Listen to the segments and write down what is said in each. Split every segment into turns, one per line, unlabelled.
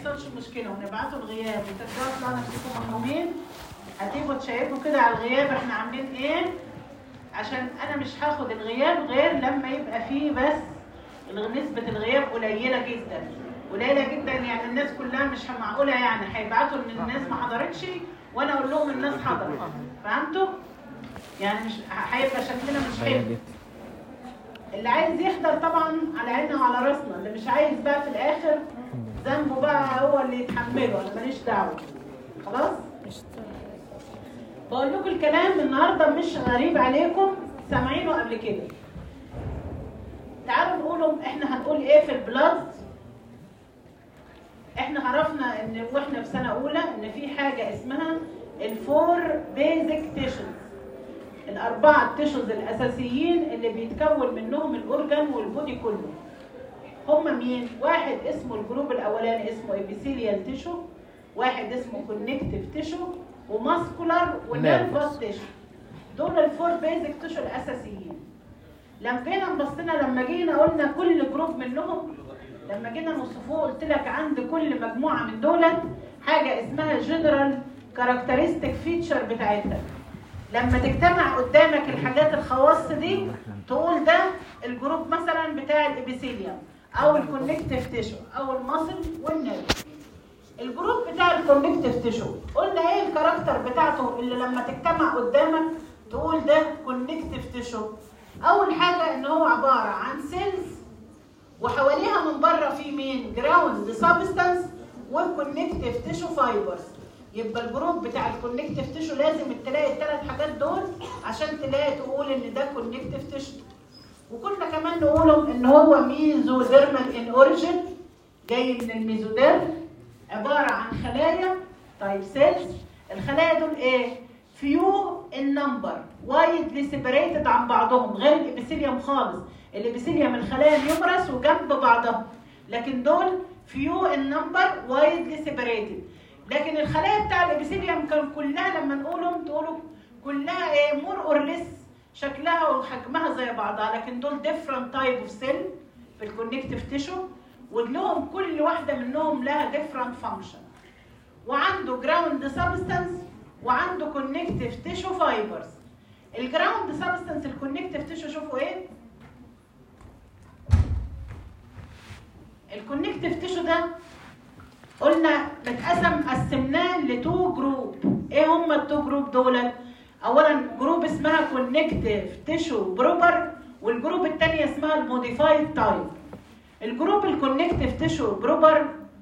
يحصلش مشكله ونبعته الغياب وترجعوا تلاقوا نفسكم محرومين هتيجوا تشيكوا كده على الغياب احنا عاملين ايه عشان انا مش هاخد الغياب غير لما يبقى فيه بس نسبة الغياب قليلة جدا قليلة جدا يعني الناس كلها مش معقولة يعني هيبعتوا ان الناس ما حضرتش وانا اقول لهم الناس حضرت فهمتوا؟ يعني مش هيبقى شكلنا مش حلو اللي عايز يحضر طبعا على عيننا وعلى راسنا اللي مش عايز بقى في الاخر ذنبه بقى هو اللي يتحمله انا ماليش دعوه خلاص بقول لكم الكلام النهارده مش غريب عليكم سامعينه قبل كده تعالوا نقولهم احنا هنقول ايه في البلاد احنا عرفنا ان واحنا في سنه اولى ان في حاجه اسمها الفور بيزك تيشنز الاربعه تيشنز الاساسيين اللي بيتكون منهم الاورجان والبودي كله هم مين واحد اسمه الجروب الاولاني اسمه ابيثيليال تيشو واحد اسمه كونكتيف تيشو وماسكولار ونيرفس تيشو دول الفور بيزك تيشو الاساسيين لما جينا بصينا لما جينا قلنا كل جروب منهم لما جينا نوصفوه قلت لك عند كل مجموعه من دولت حاجه اسمها جنرال كاركترستيك فيتشر بتاعتها لما تجتمع قدامك الحاجات الخواص دي تقول ده الجروب مثلا بتاع الابيثيليوم او الكونكتيف تيشو او المصل والنيرف الجروب بتاع الكونكتيف تيشو قلنا ايه الكاركتر بتاعته اللي لما تجتمع قدامك تقول ده كونكتيف تيشو اول حاجه ان هو عباره عن سيلز وحواليها من بره في مين جراوند سبستانس والكونكتيف تيشو فايبرز يبقى الجروب بتاع الكونكتيف تيشو لازم تلاقي الثلاث حاجات دول عشان تلاقي تقول ان ده كونكتيف تيشو وكنا كمان نقولهم ان هو ميزوديرمال ان اوريجين جاي من الميزوديرم عباره عن خلايا طيب سيلز الخلايا دول ايه فيو النمبر وايدلي سيبريتد عن بعضهم غير الابيثيليوم خالص الابيثيليوم الخلايا نيومرس وجنب بعضها لكن دول فيو النمبر وايدلي سيبريتد لكن الخلايا بتاع الابيثيليوم كان كلها لما نقولهم تقولوا كلها ايه مور اور ليس شكلها وحجمها زي بعضها لكن دول ديفرنت تايب اوف سيل في الكونكتيف تيشو ولهم كل واحده منهم لها ديفرنت فانكشن وعنده جراوند سبستانس وعنده كونكتيف تيشو فايبرز الجراوند سبستانس الكونكتيف تيشو شوفوا ايه الكونكتيف تيشو ده قلنا متقسم قسمناه لتو جروب ايه هم التو جروب دول اولا جروب اسمها كونكتيف تيشو بروبر والجروب الثانيه اسمها الموديفايد تايب الجروب الكونكتيف تيشو بروبر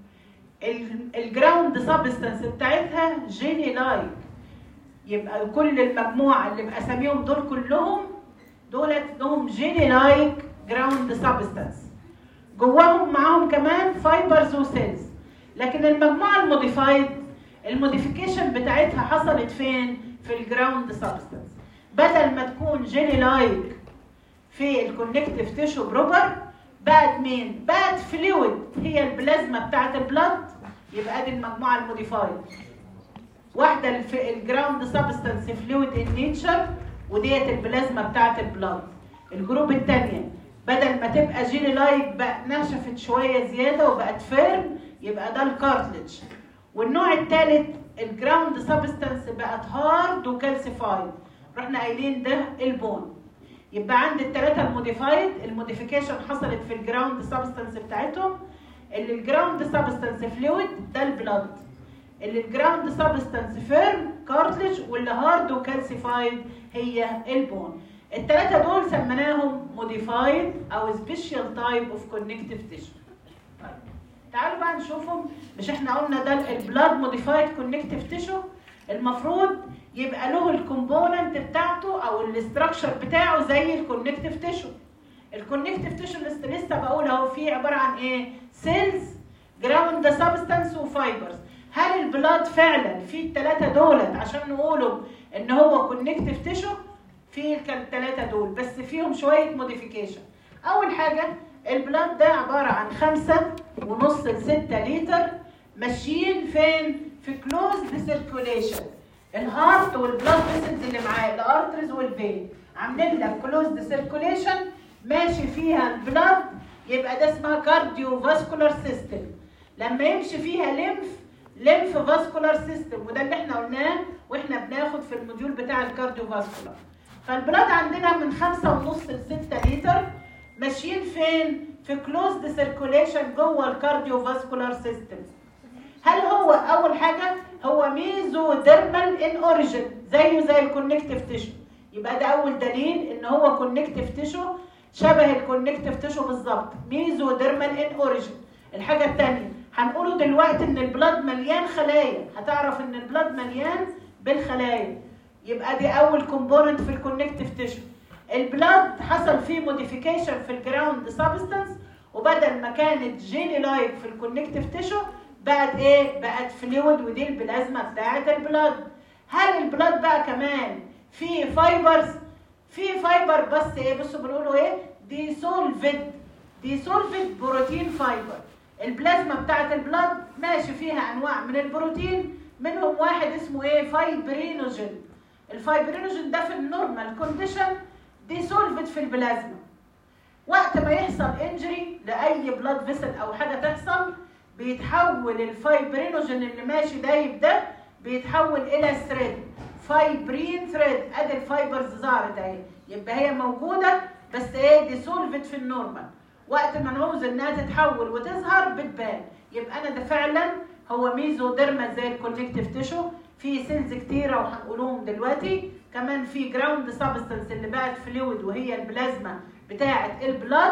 الجراوند سبستانس بتاعتها جيلي لايك يبقى كل المجموعه اللي باساميهم دول كلهم دولت لهم جيلي لايك جراوند سبستانس جواهم معاهم كمان فايبرز وسيلز لكن المجموعه الموديفايد الموديفيكيشن بتاعتها حصلت فين في الجراوند سبستانس بدل ما تكون جيلي لايك في الكونكتيف تيشو بروبر بقت مين بقت فلويد هي البلازما بتاعت البلد يبقى دي المجموعه الموديفايد واحده الجراوند سبستانس فلويد ان نيتشر وديت البلازما بتاعت البلد الجروب الثانيه بدل ما تبقى جيلي لايك بقى نشفت شويه زياده وبقت فيرم يبقى ده الكارتلج والنوع الثالث الجراوند سبستانس بقت هارد وكالسيفايد رحنا قايلين ده البون يبقى عند الثلاثه الموديفايد الموديفيكيشن حصلت في الجراوند سبستانس بتاعتهم اللي الجراوند سبستانس فلويد ده البلاد اللي الجراوند سبستانس فيرم كارتلج واللي هارد وكالسيفايد هي البون الثلاثه دول سميناهم موديفايد او سبيشال تايب اوف كونكتيف تيشو تعالوا بقى نشوفهم مش احنا قلنا ده البلاد موديفايد كونكتيف تيشو المفروض يبقى له الكومبوننت بتاعته او الاستراكشر بتاعه زي الكونكتيف تيشو الكونكتيف تيشو لسه لسه بقول اهو فيه عباره عن ايه سيلز جراوند سبستانس وفايبرز هل البلاد فعلا فيه الثلاثه دولت عشان نقولوا ان هو كونكتيف تيشو فيه الثلاثه دول بس فيهم شويه موديفيكيشن اول حاجه البلاد ده عباره عن خمسة ونص لستة لتر ماشيين فين في كلوزد سيركوليشن الهارت والبلاد فيسلز اللي معاه الارترز والفين عاملين لك كلوزد سيركوليشن ماشي فيها البلاد يبقى ده اسمها كارديو فاسكولار سيستم لما يمشي فيها ليمف ليمف فاسكولار سيستم وده اللي احنا قلناه واحنا بناخد في الموديول بتاع الكارديو فاسكولار فالبلاد عندنا من خمسة ونص ل 6 لتر ماشيين فين؟ في كلوزد سيركوليشن جوه الكارديو فاسكولار سيستم هل هو اول حاجه هو ميزو ديرمال ان اوريجين زيه زي الكونكتيف تيشو يبقى ده اول دليل ان هو كونكتيف تيشو شبه الكونكتيف تيشو بالظبط ميزو ديرمال ان اوريجين الحاجه الثانيه هنقوله دلوقتي ان البلاد مليان خلايا هتعرف ان البلاد مليان بالخلايا يبقى دي اول كومبوننت في الكونكتيف تيشو البلاد حصل فيه موديفيكيشن في الجراوند سبستانس وبدل ما كانت جيلي لايك في الكونكتيف تيشو بقت ايه بقت فلويد ودي البلازما بتاعه البلاد هل البلاد بقى كمان في فايبرز في فايبر بس ايه بصوا بنقولوا ايه ديسولفيد ديسولفيد بروتين فايبر البلازما بتاعه البلاد ماشي فيها انواع من البروتين منهم واحد اسمه ايه فايبرينوجين الفايبرينوجين ده في النورمال كونديشن ديسولفد في البلازما وقت ما يحصل انجري لاي بلاد فيسل او حاجه تحصل بيتحول الفايبرينوجين اللي ماشي دايب ده بيتحول الى ثريد فايبرين ثريد ادي الفايبرز ظهرت اهي يبقى هي موجوده بس ايه ديسولفد في النورمال وقت ما نعوز انها تتحول وتظهر بتبان يبقى انا ده فعلا هو ميزوديرما زي الكونكتيف تيشو في سيلز كتيره وهنقولهم دلوقتي كمان في جراوند سبستانس اللي بقت فلويد وهي البلازما بتاعه البلاد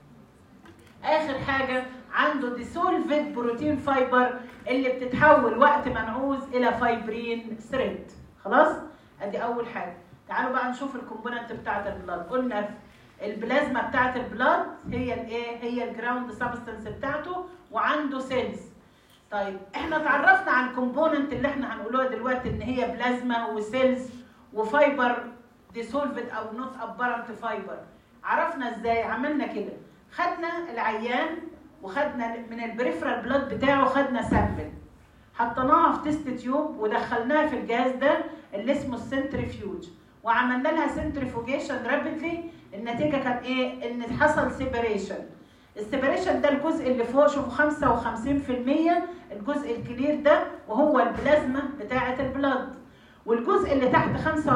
اخر حاجه عنده ديسولفد بروتين فايبر اللي بتتحول وقت ما نعوز الى فايبرين ثريد خلاص ادي اول حاجه تعالوا بقى نشوف الكومبوننت بتاعه البلاد قلنا البلازما بتاعه البلاد هي الايه هي الجراوند سبستانس بتاعته وعنده سيلز طيب احنا اتعرفنا على الكومبوننت اللي احنا هنقولوها دلوقتي ان هي بلازما وسيلز وفايبر ديسولفد او نوت ابارنت فايبر عرفنا ازاي عملنا كده خدنا العيان وخدنا من البريفرال بلاد بتاعه خدنا سامبل حطيناها في تيست تيوب ودخلناها في الجهاز ده اللي اسمه السنتريفيوج وعملنا لها سنتريفوجيشن رابيدلي النتيجه كان ايه ان حصل سيبريشن السيبريشن ده الجزء اللي فوق شوفوا 55% الجزء الكلير ده وهو البلازما بتاعه البلاد والجزء اللي تحت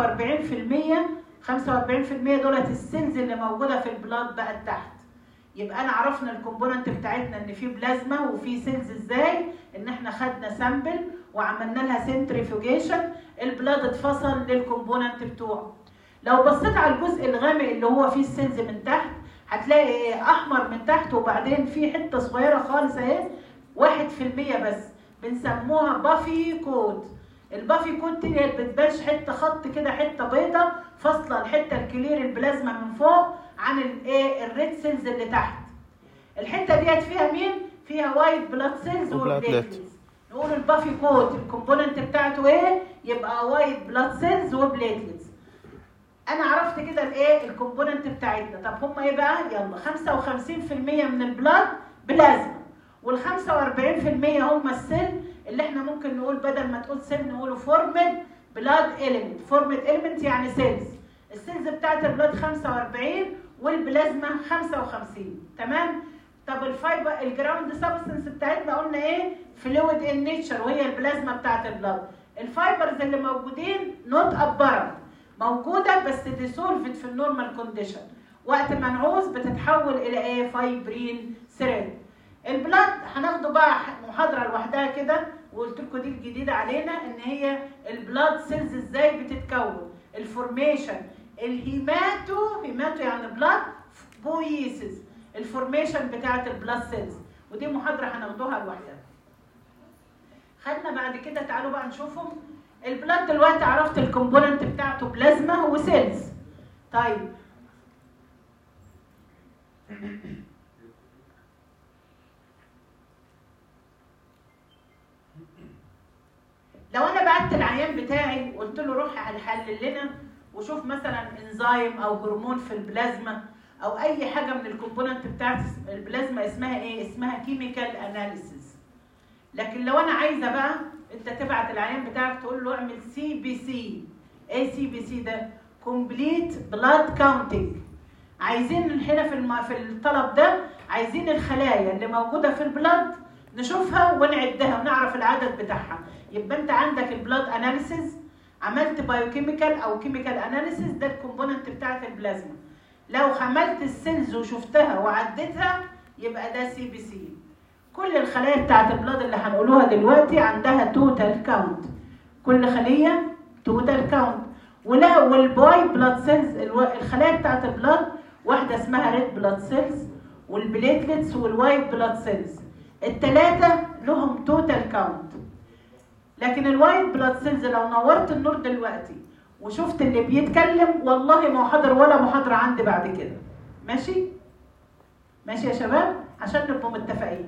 45% 45% دولت السيلز اللي موجوده في البلاد بقت تحت يبقى انا عرفنا الكومبوننت بتاعتنا ان في بلازما وفي سيلز ازاي ان احنا خدنا سامبل وعملنا لها سنتريفيوجيشن البلاد اتفصل للكومبوننت بتوعه لو بصيت على الجزء الغامق اللي هو فيه السيلز من تحت هتلاقي احمر من تحت وبعدين في حته صغيره خالص اهي 1% بس بنسموها بافي كود البافي كود دي ما بتبانش حته خط كده حته بيضه فاصله الحته الكلير البلازما من فوق عن الايه الريد سيلز اللي تحت الحته ديت فيها مين فيها وايت بلاد سيلز وبلاتلتس نقول البافي كود الكومبوننت بتاعته ايه يبقى وايت بلاد سيلز وبلاتلتس انا عرفت كده الايه الكومبوننت بتاعتنا طب هم ايه بقى يلا 55% من البلاد بلازما وال 45% هم السيل اللي احنا ممكن نقول بدل ما تقول سيل نقوله فورمد بلاد اليمنت فورمد اليمنت يعني سيلز السيلز بتاعت البلاد 45 والبلازما 55 تمام طب الفايبر الجراوند سبستنس بتاعتنا قلنا ايه فلويد ان نيتشر وهي البلازما بتاعت البلاد الفايبرز اللي موجودين نوت ابرنت موجوده بس ديسولفد في النورمال كونديشن وقت ما نعوز بتتحول الى ايه فايبرين ثريد البلاد هناخده بقى محاضره لوحدها كده وقلت لكم دي الجديده علينا ان هي البلاد سيلز ازاي بتتكون الفورميشن الهيماتو هيماتو يعني بلاد بويسز الفورميشن بتاعه البلاد سيلز ودي محاضره هناخدوها لوحدها خدنا بعد كده تعالوا بقى نشوفهم البلاد دلوقتي عرفت الكومبوننت بتاعته بلازما وسيلز طيب لو انا بعت العيان بتاعي وقلت له روح حلل لنا وشوف مثلا انزيم او هرمون في البلازما او اي حاجه من الكومبوننت بتاعت البلازما اسمها ايه اسمها كيميكال اناليسيس لكن لو انا عايزه بقى انت تبعت العيان بتاعك تقول له اعمل سي بي سي ايه سي بي سي ده كومبليت بلاد كاونتنج عايزين هنا في الم... في الطلب ده عايزين الخلايا اللي موجوده في البلاد نشوفها ونعدها ونعرف العدد بتاعها يبقى انت عندك البلاد اناليسيز عملت بايوكيميكال او كيميكال اناليسيز ده الكومبوننت بتاعت البلازما لو عملت السيلز وشفتها وعديتها يبقى ده سي بي سي كل الخلايا بتاعت البلاد اللي هنقولوها دلوقتي عندها توتال كاونت كل خليه توتال كاونت ولا والباي بلاد سيلز الخلايا بتاعت البلاد واحده اسمها ريد بلاد سيلز والبليتلتس والوايت بلاد سيلز الثلاثه لهم توتال كاونت لكن الوايت بلاد سيلز لو نورت النور دلوقتي وشفت اللي بيتكلم والله ما حاضر ولا محاضره عندي بعد كده ماشي ماشي يا شباب عشان نبقوا متفقين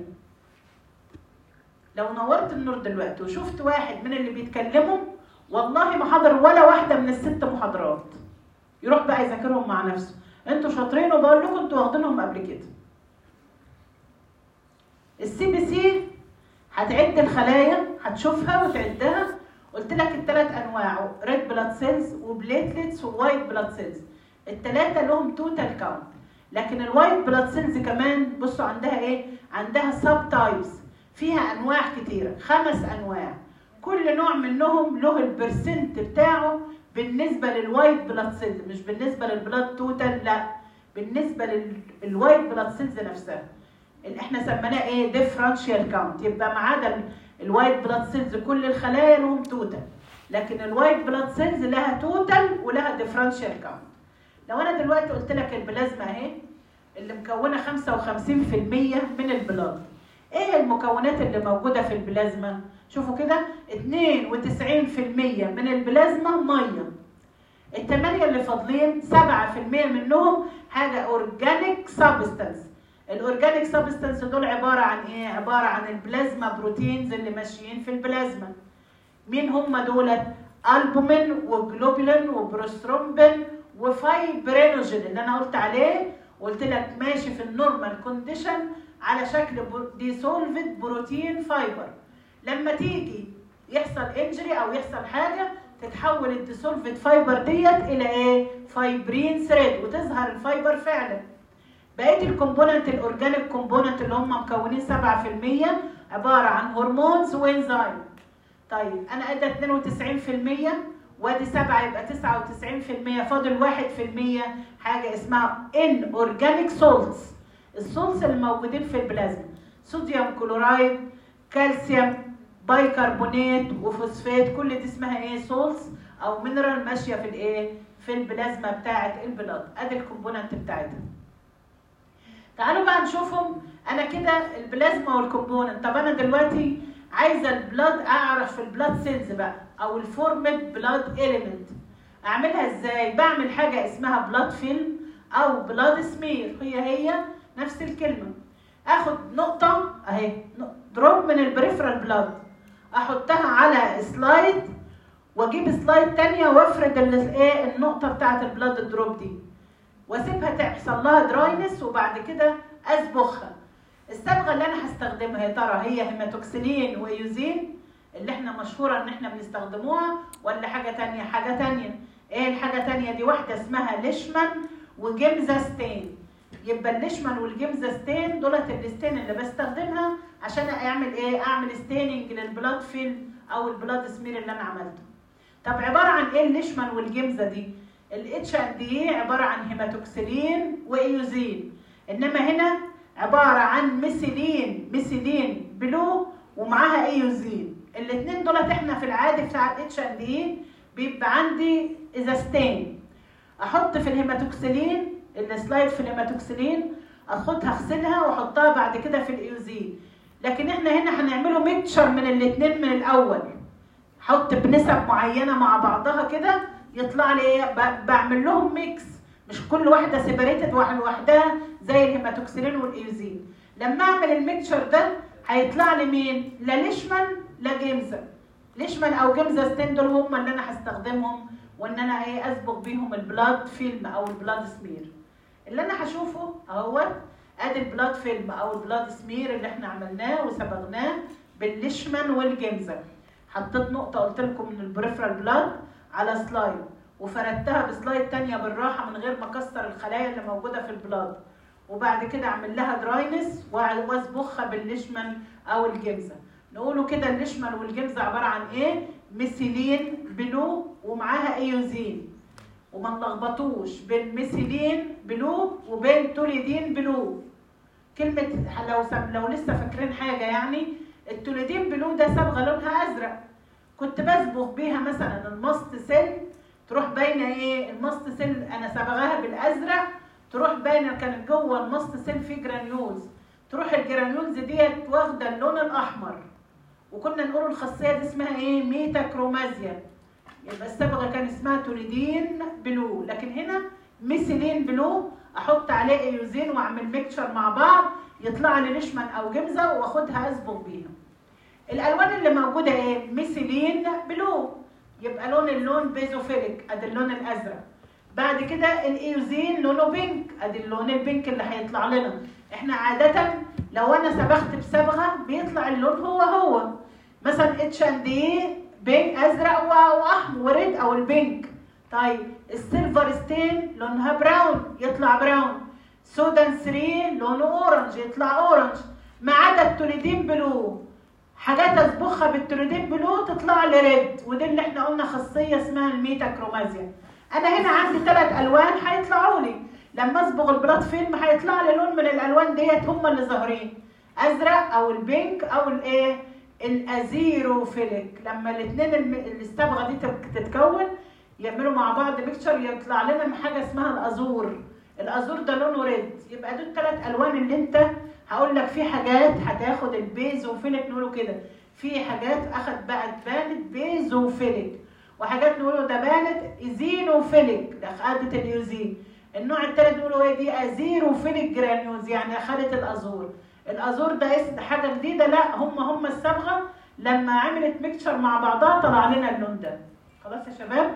لو نورت النور دلوقتي وشفت واحد من اللي بيتكلموا والله ما حضر ولا واحده من الست محاضرات يروح بقى يذاكرهم مع نفسه انتوا شاطرين وبقول لكم انتوا واخدينهم قبل كده السي بي سي هتعد الخلايا هتشوفها وتعدها قلت لك الثلاث انواع ريد بلاد سيلز وبليتلتس ووايت بلاد سيلز الثلاثه لهم توتال كاونت لكن الوايت بلاد سيلز كمان بصوا عندها ايه عندها سب تايبس فيها انواع كتيره خمس انواع كل نوع منهم له البرسنت بتاعه بالنسبه للوايت بلاد سيلز مش بالنسبه للبلاد توتال لا بالنسبه للوايت بلاد سيلز نفسها اللي احنا سميناه ايه ديفرنشال كاونت يبقى ما عدا الوايت بلاد سيلز كل الخلايا لهم توتال لكن الوايت بلاد سيلز لها توتال ولها ديفرنشال كاونت لو انا دلوقتي قلت لك البلازما اهي اللي مكونه 55% من البلاد ايه المكونات اللي موجوده في البلازما شوفوا كده 92% من البلازما ميه الثمانية اللي فاضلين 7% منهم حاجة اورجانيك سبستانس الاورجانيك سبستانس دول عبارة عن ايه؟ عبارة عن البلازما بروتينز اللي ماشيين في البلازما مين هم دولت؟ البومين وجلوبولين وبروسترومبين وفايبرينوجين اللي انا قلت عليه قلت لك ماشي في النورمال كونديشن على شكل ديسولفد بروتين فايبر لما تيجي يحصل انجري او يحصل حاجه تتحول الديسولفد فايبر ديت الى ايه فايبرين ثريد وتظهر الفايبر فعلا بقيه الكومبوننت الاورجانيك كومبوننت اللي هم مكونين 7% عباره عن هرمونز وانزيم طيب انا ادى 92% وادي 7 يبقى 99% فاضل 1% حاجه اسمها ان اورجانيك سولتس السولتس اللي موجودين في البلازما صوديوم كلورايد كالسيوم بايكربونات وفوسفات كل دي اسمها ايه سولتس او مينرال ماشيه في الايه في البلازما بتاعه البلاد ادي الكومبوننت بتاعتها تعالوا بقى نشوفهم انا كده البلازما والكومبوننت طب انا دلوقتي عايزه البلاد اعرف البلاد سيلز بقى او الفورمد بلاد اليمنت اعملها ازاي بعمل حاجه اسمها بلاد فيلم او بلاد سمير هي هي نفس الكلمه اخد نقطه اهي دروب من البريفرال بلاد احطها على سلايد واجيب سلايد تانية وافرد الايه النقطه بتاعه البلاد دروب دي واسيبها تحصل لها دراينس وبعد كده اصبغها الصبغه اللي انا هستخدمها يا ترى هي هيماتوكسيلين وايوزين اللي احنا مشهوره ان احنا بنستخدموها ولا حاجه تانية حاجه تانية ايه الحاجه تانية دي واحده اسمها ليشمان وجيمزاستين يبقى الليشمان والجيمزاستين دولت الستين اللي بستخدمها عشان اعمل ايه اعمل ستيننج للبلاد فيلم او البلاد سمير اللي انا عملته طب عباره عن ايه الليشمان والجيمزا دي الاتش ان دي عباره عن هيماتوكسيلين وايوزين انما هنا عباره عن ميثيلين ميثيلين بلو ومعاها ايوزين الاثنين دولت احنا في العادي بتاع الاتش ان دي بيبقى عندي ازازتين احط في الهيماتوكسيلين السلايد في الهيماتوكسيلين اخدها اغسلها واحطها بعد كده في الايوزين لكن احنا هنا هنعمله ميكشر من الاثنين من الاول احط بنسب معينه مع بعضها كده يطلع لي ايه بعمل لهم ميكس مش كل واحده سيبريتد واحد لوحدها زي الهيماتوكسيلين والايوزين لما اعمل الميكشر ده هيطلع لي مين لا ليشمان لا جيمزا ليشمان او جيمزا ستين دول هم اللي انا هستخدمهم وان انا ايه اسبغ بيهم البلاد فيلم او البلاد سمير اللي انا هشوفه اهوت ادي البلاد فيلم او البلاد سمير اللي احنا عملناه وصبغناه بالليشمان والجيمزا حطيت نقطه قلت لكم من البريفرال بلاد على سلايد وفردتها بسلايد تانية بالراحة من غير ما اكسر الخلايا اللي موجودة في البلاد وبعد كده اعمل لها دراينس واصبغها بالليشمان او الجمزه نقوله كده الليشمان والجمزه عباره عن ايه ميثيلين بلو ومعاها ايوزين وما نلخبطوش بين ميثيلين بلو وبين توليدين بلو كلمة لو سم لو لسه فاكرين حاجة يعني التوليدين بلو ده صبغة لونها أزرق كنت بصبغ بيها مثلا الماست سيل تروح باينة إيه الماست سيل أنا صبغاها بالأزرق تروح باينة كانت جوه الماست سيل في جرانيولز تروح الجرانيولز ديت واخدة اللون الأحمر وكنا نقول الخاصية دي اسمها إيه ميتا كرومازيا يبقى الصبغة كان اسمها توليدين بلو لكن هنا ميثيلين بلو احط عليه ايوزين واعمل ميكشر مع بعض يطلع لي ليشمان او جمزه واخدها اصبغ بيها الالوان اللي موجوده ايه ميثيلين بلو يبقى لون اللون بيزوفيليك ادي اللون الازرق بعد كده الايوزين لونه بينك ادي اللون البينك اللي هيطلع لنا احنا عاده لو انا صبغت بصبغه بيطلع اللون هو هو مثلا اتش ان دي بينك ازرق واحمر وريد او البينك طيب السيلفر ستين لونها براون يطلع براون سودان 3 لونه اورنج يطلع اورنج ما عدا التوليدين بلو حاجات اصبغها بالتوليدين بلو تطلع لي ريد ودي اللي احنا قلنا خاصيه اسمها الميتا كرومازيا انا هنا عندي ثلاث الوان هيطلعوا لي لما اصبغ البلاد فيلم هيطلع لي لون من الالوان ديت هم اللي ظاهرين ازرق او البينك او الايه الازيروفيليك لما الاثنين الصبغه دي تتكون يعملوا مع بعض ميكشر يطلع لنا حاجه اسمها الازور الازور ده لونه ريد يبقى دول ثلاث الوان اللي انت هقول لك في حاجات هتاخد البيزوفيليك نقوله كده في حاجات اخد بقى بانت بيزوفيليك وحاجات نقوله ده بانت ايزينوفيليك ده خدت اليوزين النوع الثالث نقوله ايه دي ازيروفيليك جرانيوز يعني اخدت الازور الازور ده اسم حاجه جديده لا هم هم الصبغه لما عملت ميكشر مع بعضها طلع لنا اللون ده خلاص يا شباب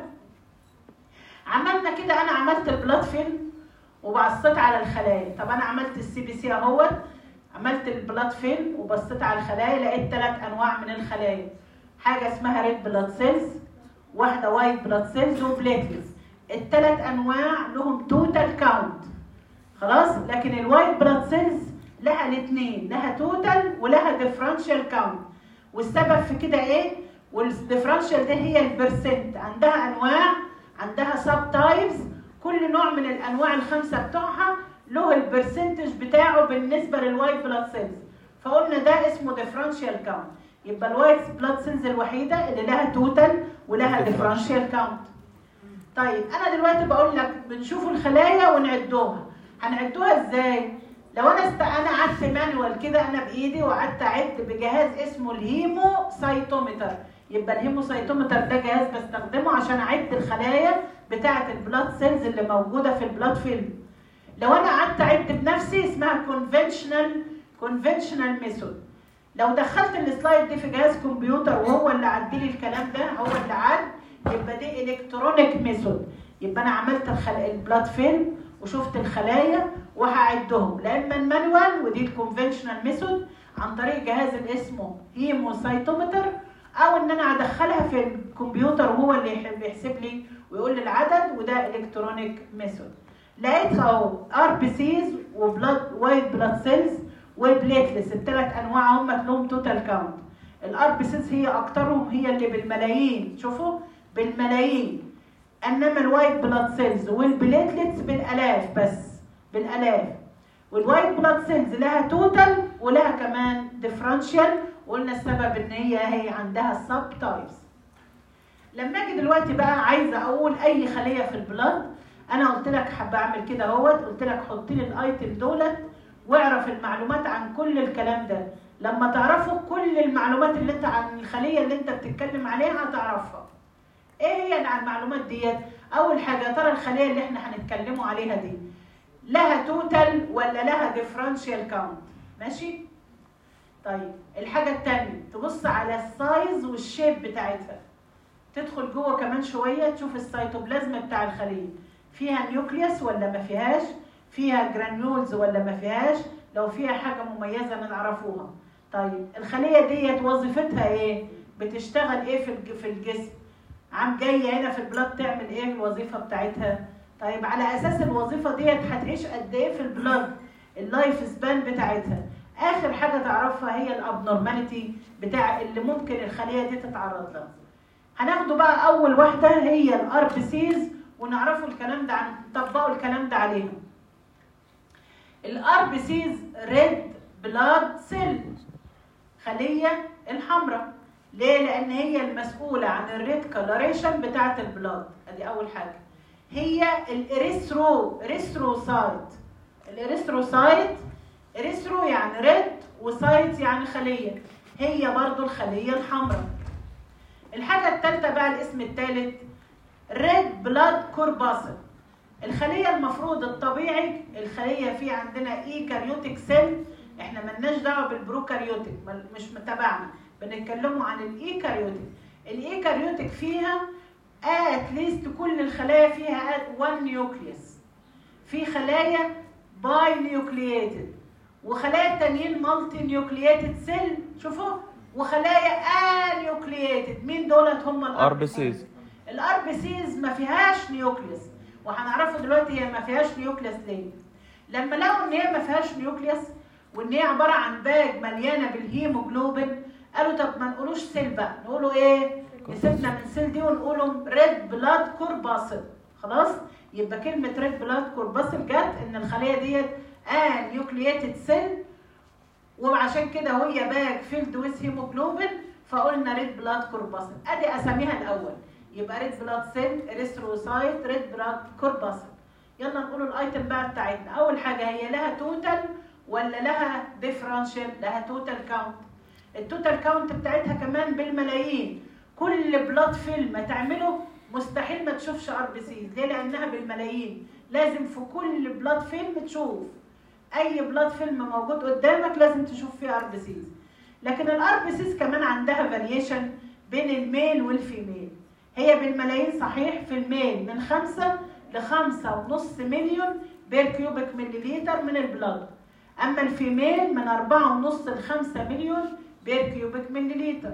عملنا كده انا عملت البلاد فيلم وبصيت على الخلايا طب انا عملت السي بي سي اهوت عملت البلاد فيلم وبصيت على الخلايا لقيت ثلاث انواع من الخلايا حاجه اسمها ريد بلاد سيلز واحده وايت بلاد سيلز وبليتلز الثلاث انواع لهم توتال كاونت خلاص لكن الوايت بلاد سيلز لها الاثنين لها توتال ولها ديفرنشال كاونت والسبب في كده ايه والديفرنشال ده هي البرسنت عندها انواع عندها سب تايبس كل نوع من الانواع الخمسه بتوعها له البرسنتج بتاعه بالنسبه للوايت بلاد سيلز فقلنا ده اسمه ديفرنشال كاونت يبقى الوايت بلاد سيلز الوحيده اللي لها توتال ولها ديفرنشال كاونت طيب انا دلوقتي بقول لك بنشوف الخلايا ونعدوها هنعدوها ازاي لو انا است... انا قعدت مانوال كده انا بايدي وقعدت اعد بجهاز اسمه الهيمو سايتومتر يبقى الهيموسايتومتر ده جهاز بستخدمه عشان اعد الخلايا بتاعه البلاد سيلز اللي موجوده في البلاد فيلم لو انا قعدت اعد بنفسي اسمها كونفنشنال كونفنشنال ميثود لو دخلت السلايد دي في جهاز كمبيوتر وهو اللي عد لي الكلام ده هو اللي عد يبقى دي الكترونيك ميثود يبقى انا عملت الخل... البلاد فيلم وشفت الخلايا وهعدهم لا اما المانوال ودي الكونفنشنال ميثود عن طريق جهاز اللي اسمه هيموسايتومتر او ان انا ادخلها في الكمبيوتر وهو اللي بيحسب لي ويقول لي العدد وده الكترونيك ميثود لقيت اهو ار بي سيز وبلاد وايت بلاد سيلز وبليتلس الثلاث انواع هم لهم توتال كاونت الار بي سيز هي اكترهم هي اللي بالملايين شوفوا بالملايين انما الوايت بلاد سيلز والبليتلتس بالالاف بس بالالاف والوايت بلاد سيلز لها توتال ولها كمان ديفرنشال وقلنا السبب ان هي هي عندها السب تايبس لما اجي دلوقتي بقى عايزه اقول اي خليه في البلاد انا قلت لك حابه اعمل كده اهوت قلت لك حط لي الايتم دولت واعرف المعلومات عن كل الكلام ده لما تعرفوا كل المعلومات اللي انت عن الخليه اللي انت بتتكلم عليها هتعرفها ايه هي عن المعلومات ديت اول حاجه يا ترى الخليه اللي احنا هنتكلموا عليها دي لها توتال ولا لها ديفرنشال كاونت ماشي طيب الحاجه الثانيه تبص على السايز والشيب بتاعتها تدخل جوه كمان شويه تشوف السيتوبلازم بتاع الخليه فيها نيوكليوس ولا ما فيهاش فيها جرانيولز ولا ما فيهاش لو فيها حاجه مميزه نعرفوها طيب الخليه ديت وظيفتها ايه بتشتغل ايه في في الجسم عم جايه هنا في البلاد تعمل ايه الوظيفه بتاعتها طيب على اساس الوظيفه ديت هتعيش قد ايه في البلاد اللايف سبان بتاعتها اخر حاجه تعرفها هي الابنورماليتي بتاع اللي ممكن الخليه دي تتعرض لها هناخده بقى اول واحده هي الار بي سيز ونعرفوا الكلام ده عن نطبقوا الكلام ده عليهم الار بي سيز ريد بلاد سيل خليه الحمراء ليه لان هي المسؤوله عن الريد كلوريشن بتاعه البلاد ادي اول حاجه هي الاريثرو اريثروسايت الاريثروسايت اريثرو يعني ريد وسايت يعني خليه هي برضو الخليه الحمراء الحاجه الثالثه بقى الاسم الثالث ريد بلاد كورباسل الخليه المفروض الطبيعي الخليه في عندنا ايكاريوتيك سيل احنا ملناش دعوه بالبروكاريوتيك مش متابعنا بنتكلموا عن الايكاريوتيك الايكاريوتيك فيها اتليست كل الخلايا فيها 1 نيوكليوس في خلايا باي نيوكلييتد وخلايا التانيين مالتي نيوكلييتد سيل شوفوا وخلايا انيوكلييتد مين دولت هم
ار بي سيز
الار بي سيز ما فيهاش نيوكليوس وهنعرفه دلوقتي هي ما فيهاش نيوكليوس ليه لما لقوا ان هي ما فيهاش نيوكليوس وان هي عباره عن باج مليانه بالهيموجلوبين قالوا طب ما نقولوش سيل بقى نقولوا ايه نسيبنا من السيل دي ونقولوا ريد بلاد كورباسل خلاص يبقى كلمه ريد بلاد كورباسل جت ان الخليه ديت ان نيوكلييتد سيل وعشان كده وهي باج فيلد ويز هيموجلوبين فقلنا ريد بلاد كورباسل ادي اساميها الاول يبقى ريد بلاد سيل اريثروسايت ريد بلاد كورباسل يلا نقول الايتم بقى بتاعتنا اول حاجه هي لها توتال ولا لها ديفرنشال لها توتال كاونت التوتال كاونت بتاعتها كمان بالملايين كل بلاد فيلم تعمله مستحيل ما تشوفش ار بي سيز ليه لانها بالملايين لازم في كل بلاد فيلم تشوف اي بلاد فيلم موجود قدامك لازم تشوف فيه ار بي سيز لكن الار بي سيز كمان عندها فاريشن بين الميل والفيميل هي بالملايين صحيح في الميل من خمسة لخمسة ونص مليون بير كيوبيك مليليتر من البلاد اما الفيميل من أربعة ونص لخمسة مليون بير كيوبيك مليليتر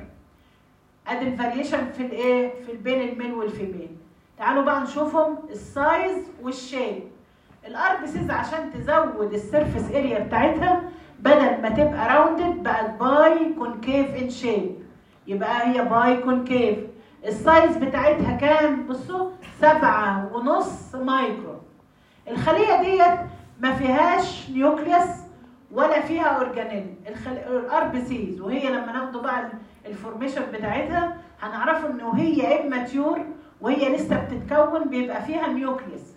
ادي الفاريشن في الايه في بين الميل والفيميل تعالوا بقى نشوفهم السايز والشيب الار بي سيز عشان تزود السيرفيس اريا بتاعتها بدل ما تبقى راوندد بقت باي كونكيف ان شيب يبقى هي باي كونكيف السايز بتاعتها كام بصوا سبعة ونص مايكرون الخلية ديت ما فيهاش نيوكليوس ولا فيها اورجانيل الار بي سيز وهي لما ناخده بقى الفورميشن بتاعتها هنعرفه انه هي اماتيور وهي لسه بتتكون بيبقى فيها نيوكليوس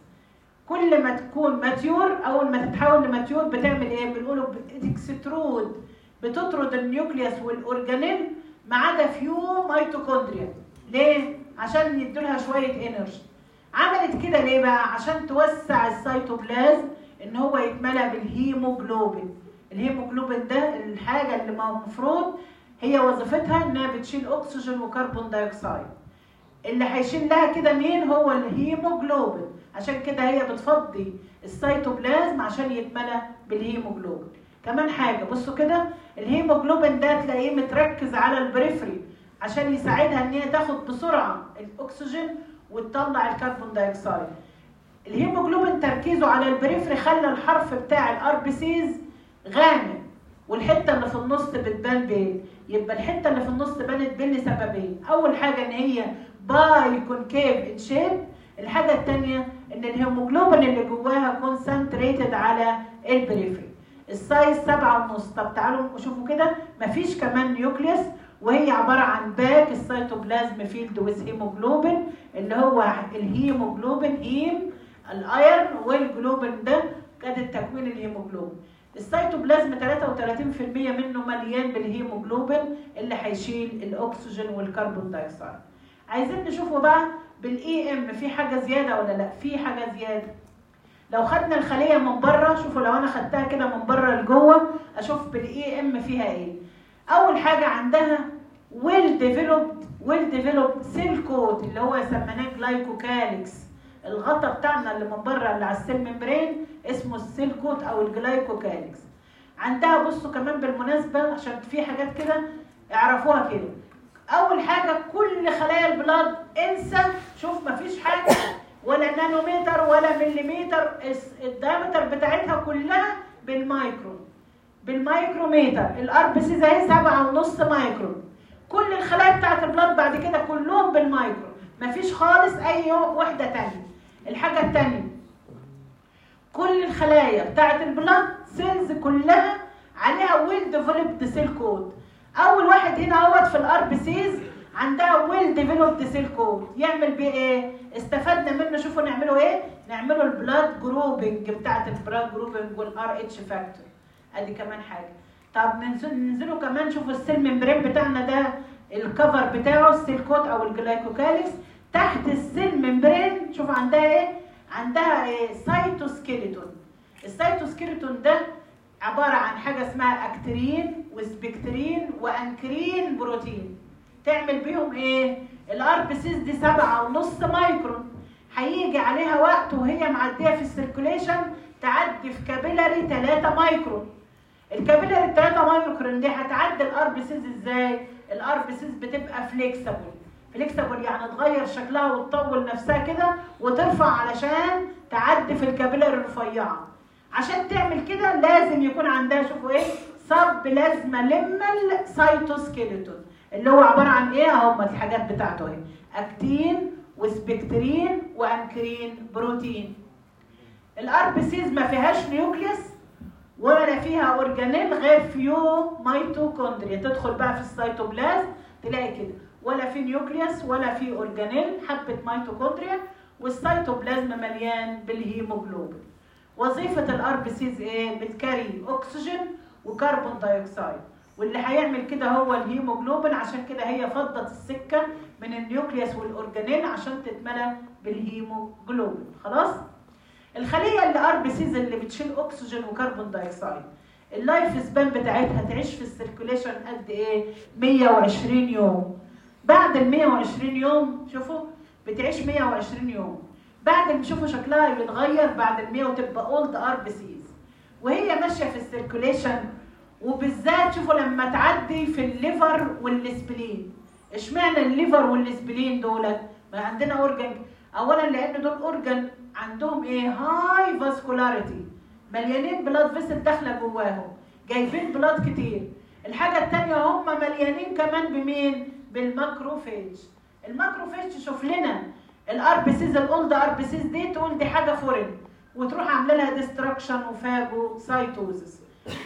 كل ما تكون ماتيور اول ما تتحول لماتيور بتعمل ايه بنقوله بتكسترود بتطرد النيوكليوس والاورجانيل ما عدا فيو ميتوكوندريا ليه عشان يدولها شويه انرجي عملت كده ليه بقى عشان توسع السيتوبلازم ان هو يتملى بالهيموجلوبين الهيموجلوبين ده الحاجه اللي المفروض هي وظيفتها انها بتشيل اكسجين وكربون دايوكسيد اللي هيشيل لها كده مين هو الهيموجلوبين عشان كده هي بتفضي السيتوبلازم عشان يتملى بالهيموجلوبين كمان حاجه بصوا كده الهيموجلوبين ده تلاقيه متركز على البريفري عشان يساعدها ان هي تاخد بسرعه الاكسجين وتطلع الكربون دايوكسيد الهيموجلوبين تركيزه على البريفري خلى الحرف بتاع الار بي سيز غامق والحته اللي في النص بتبان بين يبقى الحته اللي في النص بانت بين لسببين اول حاجه ان هي باي كونكيف ان شيب الحاجه الثانيه ان الهيموجلوبين اللي جواها كونسنتريتد على البريفري السايز سبعة ونص طب تعالوا شوفوا كده مفيش كمان نيوكليوس وهي عبارة عن باك السيتوبلازم فيلد ويز هيموجلوبين اللي هو الهيموجلوبين هيم الايرن والجلوبين ده كانت تكوين الهيموجلوبين السيتوبلازم 33% منه مليان بالهيموجلوبين اللي هيشيل الاكسجين والكربون دايوكسيد عايزين نشوفه بقى بالاي ام في حاجه زياده ولا لا في حاجه زياده لو خدنا الخليه من بره شوفوا لو انا خدتها كده من بره لجوه اشوف بالاي ام فيها ايه اول حاجه عندها ويل ديفلوبد ويل ديفلوبد سيل كوت اللي هو سميناه جلايكوكاليكس الغطا بتاعنا اللي من بره اللي على السيل ممبرين اسمه السيل كوت او الجلايكوكاليكس عندها بصوا كمان بالمناسبه عشان في حاجات كده اعرفوها كده اول حاجه كل خلايا البلاد انسى شوف مفيش حاجه ولا نانومتر ولا مليمتر الدايمتر بتاعتها كلها بالمايكرون بالمايكروميتر الار بي سيز اهي سبعة ونص مايكرون كل الخلايا بتاعت البلاد بعد كده كلهم بالمايكرون مفيش خالص اي وحده تانية الحاجه التانية كل الخلايا بتاعت البلاد سيلز كلها عليها ويل ديفلوبد سيل كود اول واحد هنا اهوت في الار بي سيز عندها ويل ديفلوبد سيل كود يعمل بيه ايه استفدنا منه شوفوا نعمله ايه نعمله البلاد جروبنج بتاعت البلاد جروبنج والار اتش فاكتور ادي كمان حاجه طب ننزل ننزلوا كمان شوفوا السيل ممبرين بتاعنا ده الكفر بتاعه السيل كود او الجلايكوكاليكس تحت السيل ممبرين شوف عندها ايه عندها ايه سايتوسكيلتون السايتوسكيلتون ده عباره عن حاجه اسمها اكترين وسبكترين وانكرين بروتين تعمل بيهم ايه الار بي سيز دي سبعة ونص مايكرون هيجي عليها وقت وهي معديه في السيركوليشن تعدي في كابيلاري 3 مايكرون الكابيلاري 3 مايكرون دي هتعدي الار بي سيز ازاي الار بي سيز بتبقى فليكسبل فليكسبل يعني تغير شكلها وتطول نفسها كده وترفع علشان تعدي في الكابيلاري الرفيعه عشان تعمل كده لازم يكون عندها شوفوا ايه سب بلازما ليمال سايتوسكيلتون اللي هو عباره عن ايه هم الحاجات بتاعته اهي اكتين وسبكترين وانكرين بروتين الار بي سيز ما فيهاش نيوكليوس ولا فيها اورجانيل غير فيو ميتوكوندريا تدخل بقى في السيتوبلازم تلاقي كده ولا في نيوكليوس ولا في اورجانيل حبه ميتوكوندريا والسيتوبلازم مليان بالهيموجلوبين وظيفه الار بي سيز ايه بتكاري اكسجين وكربون دايوكسيد واللي هيعمل كده هو الهيموجلوبين عشان كده هي فضت السكه من النيوكليوس والاورجانيل عشان تتملى بالهيموجلوبين خلاص الخليه اللي ار بي سيز اللي بتشيل اكسجين وكربون دايوكسيد اللايف سبان بتاعتها تعيش في السيركوليشن قد ايه 120 يوم بعد ال 120 يوم شوفوا بتعيش 120 يوم بعد ما شوفوا شكلها بيتغير بعد ال 100 وتبقى اولد ار بي سيز وهي ماشيه في السيركوليشن وبالذات شوفوا لما تعدي في الليفر والسبلين اشمعنى الليفر والسبلين دولت ما عندنا اورجن اولا لان دول اورجن عندهم ايه هاي فاسكولاريتي مليانين بلاد فيسل داخله جواهم جايبين بلاد كتير الحاجه الثانيه هم مليانين كمان بمين بالماكروفيج الماكروفيج تشوف لنا الار بي سيز الاولد ار بي سيز دي تقول دي حاجه فورين وتروح عامله لها ديستراكشن وفاجو سايتوزس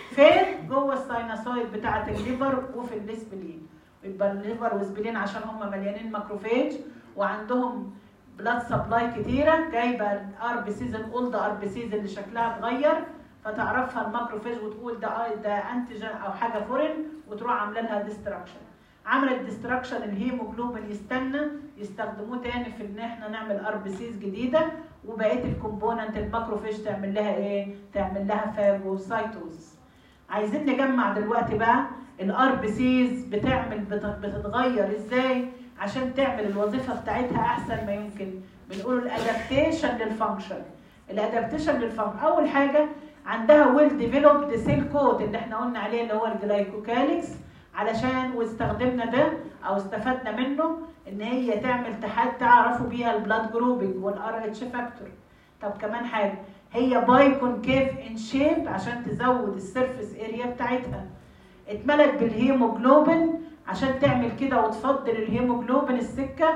فين جوه السايناسويد بتاعه الليفر وفي السبلين يبقى الليفر والسبلين عشان هم مليانين ماكروفيج وعندهم بلاد سبلاي كتيره جايبه الار بي سيز الاولد ار بي سيز اللي شكلها اتغير فتعرفها الماكروفيج وتقول ده ده انتيجين او حاجه فورين وتروح عامله لها ديستراكشن عملت ديستراكشن الهيموجلوبين يستنى يستخدموه تاني في ان احنا نعمل ار بي سيز جديده وبقيه الكومبوننت الماكروفيج تعمل لها ايه؟ تعمل لها فاجوسايتوز عايزين نجمع دلوقتي بقى الار بي سيز بتعمل بتتغير ازاي عشان تعمل الوظيفه بتاعتها احسن ما يمكن بنقول الادابتيشن للفانكشن الادابتيشن للفانكشن اول حاجه عندها ويل ديفلوبد سيل كود اللي احنا قلنا عليه اللي هو الجلايكوكاليكس علشان واستخدمنا ده او استفدنا منه ان هي تعمل تحد تعرفوا بيها البلاد جروبنج والار اتش فاكتور طب كمان حاجه هي باي كونكيف ان شيب عشان تزود السيرفيس اريا بتاعتها اتملت بالهيموجلوبين عشان تعمل كده وتفضل الهيموجلوبين السكه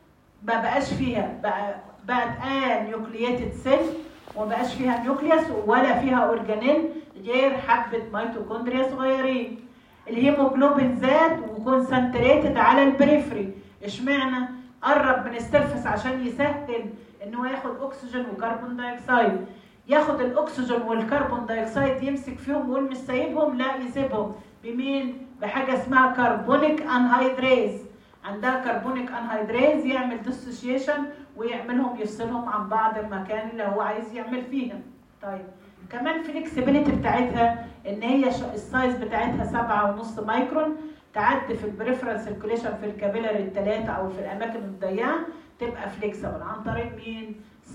ما بقاش فيها بقى بقت ان نيوكلييتد سيل وما بقاش فيها نيوكليوس ولا فيها اورجانيل غير حبه ميتوكوندريا صغيرين الهيموجلوبين زاد وكونسنتريتد على البريفري اشمعنى قرب من السيرفس عشان يسهل ان هو ياخد اكسجين وكربون دايوكسيد ياخد الاكسجين والكربون دايوكسيد يمسك فيهم ويقول مش سايبهم لا يسيبهم بمين بحاجه اسمها كربونيك انهيدريز عندها كربونيك انهيدريز يعمل ديسوسيشن ويعملهم يفصلهم عن بعض المكان اللي هو عايز يعمل فيها طيب كمان فليكسبيليتي بتاعتها ان هي السايز بتاعتها سبعة ونص مايكرون تعدي في البريفرال سيركوليشن في الكابيلاري الثلاثه او في الاماكن الضيقه تبقى فليكسبل عن طريق مين؟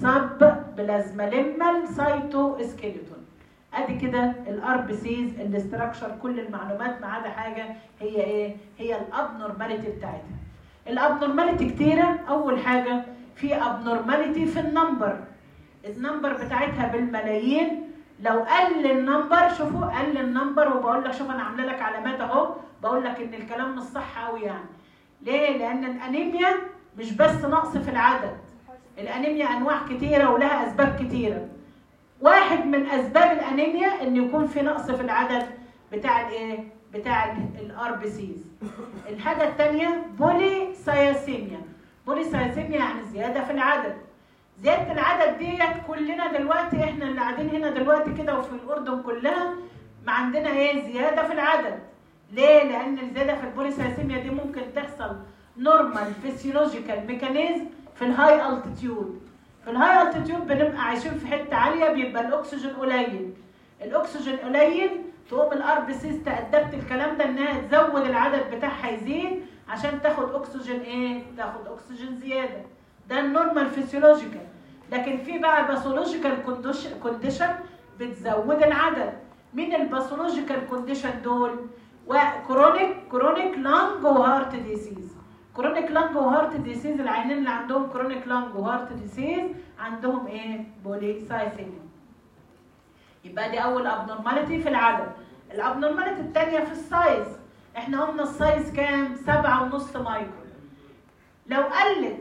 سب بلازماليمال سايتو سكيلتون ادي كده الار بي سيز الاستراكشر كل المعلومات ما عدا حاجه هي ايه؟ هي الابنورماليتي بتاعتها. الابنورماليتي كتيره اول حاجه في ابنورماليتي في النمبر النمبر بتاعتها بالملايين لو قل النمبر شوفوا قل النمبر وبقول لك شوف انا عامله لك علامات اهو بقول لك ان الكلام مش صح قوي يعني ليه لان الانيميا مش بس نقص في العدد الانيميا انواع كتيره ولها اسباب كتيره واحد من اسباب الانيميا ان يكون في نقص في العدد بتاع الايه بتاع الار بي سيز الحاجه الثانيه بولي سايسيميا بولي سايسيميا يعني زياده في العدد زياده العدد ديت كلنا دلوقتي احنا اللي قاعدين هنا دلوقتي كده وفي الاردن كلها ما عندنا ايه زياده في العدد ليه لان الزياده في البوليسايسيميا دي ممكن تحصل نورمال فيسيولوجيكال ميكانيزم في الهاي التيتيود في الهاي التيتيود بنبقى عايشين في حته عاليه بيبقى الاكسجين قليل الاكسجين قليل تقوم الار بي سيز تأدبت الكلام ده انها تزود العدد بتاعها يزيد عشان تاخد اكسجين ايه تاخد اكسجين زياده ده النورمال فيسيولوجيكال لكن في بقى باثولوجيكال كونديشن بتزود العدد مين الباثولوجيكال كونديشن دول وكرونيك كرونيك لانج وهارت ديسيز كرونيك لانج وهارت ديسيز العينين اللي عندهم كرونيك لانج وهارت ديسيز عندهم ايه بولي سايسيميا يبقى دي اول ابنورماليتي في العدد الابنورماليتي الثانيه في السايز احنا قلنا السايز كام سبعة ونص مايكرو لو قلت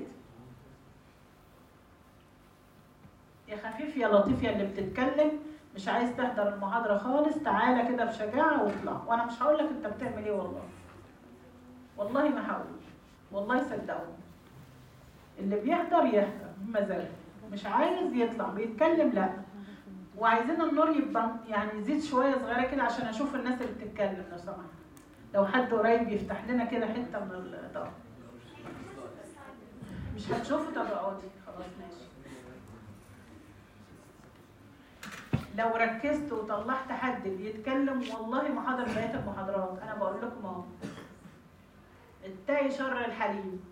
يا خفيف يا لطيف يا اللي بتتكلم مش عايز تحضر المحاضرة خالص تعالى كده بشجاعة واطلع وانا مش هقول لك انت بتعمل ايه والله والله ما هقول والله صدقوني اللي بيحضر يحضر مزاج مش عايز يطلع بيتكلم لا وعايزين النور يبقى يعني يزيد شويه صغيره كده عشان اشوف الناس اللي بتتكلم لو سمحت لو حد قريب يفتح لنا كده حته من الاضاءه مش هتشوفوا طب اقعدي خلاص ماشي لو ركزت وطلعت حد بيتكلم والله ما حاضر بقيه المحاضرات انا بقول لكم اهو اتقي شر الحليم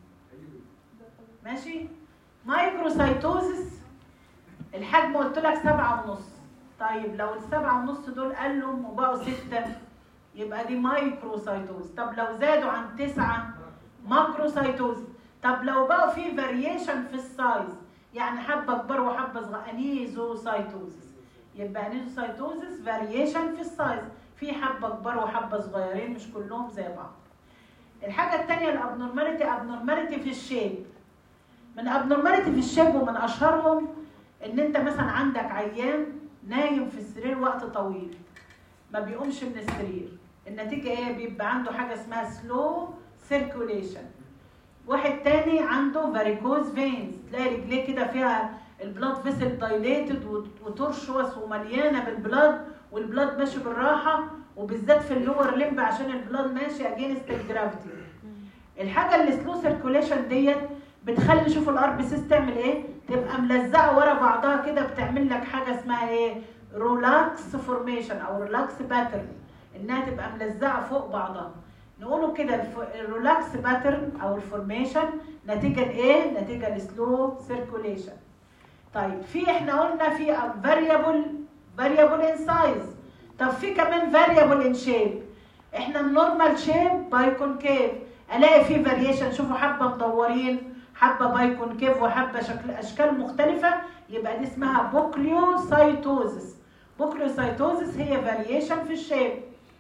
ماشي مايكروسايتوزس الحجم قلت لك سبعة ونص طيب لو السبعة ونص دول قلوا وبقوا ستة يبقى دي مايكروسايتوز طب لو زادوا عن تسعة ماكروسايتوز طب لو بقوا في فاريشن في السايز يعني حبة كبار وحبة صغيرة انيزوسايتوزس يبقى انيزوسايتوزس فاريشن في السايز في حبة كبار وحبة صغيرين مش كلهم زي بعض الحاجة التانية الابنورماليتي ابنورماليتي في الشيب من ابنورماليتي في الشيب ومن اشهرهم ان انت مثلا عندك عيان نايم في السرير وقت طويل ما بيقومش من السرير النتيجة ايه بيبقى عنده حاجة اسمها سلو سيركوليشن واحد تاني عنده فاريكوز فينز تلاقي رجليه كده فيها البلاد فيسل دايليتد وترشوس ومليانه بالبلاد والبلاد ماشي بالراحه وبالذات في اللور ليمب عشان البلاد ماشي اجينست الجرافيتي الحاجه اللي سلو سيركوليشن ديت بتخلي شوفوا الار بي سيس تعمل ايه تبقى ملزقه ورا بعضها كده بتعمل لك حاجه اسمها ايه رولاكس فورميشن او ريلاكس باترن انها تبقى ملزقه فوق بعضها نقوله كده الريلاكس باترن او الفورميشن نتيجه لايه نتيجه لسلو سيركوليشن طيب في احنا قلنا في فاريبل فاريبل ان سايز طب في كمان فاريبل ان شيب احنا النورمال شيب باي كونكيف الاقي في فاريشن شوفوا حبه مدورين حبه باي كونكيف وحبه شكل اشكال مختلفه يبقى دي اسمها بوكليوسايتوزس بوكليوسايتوزس هي فاريشن في الشيب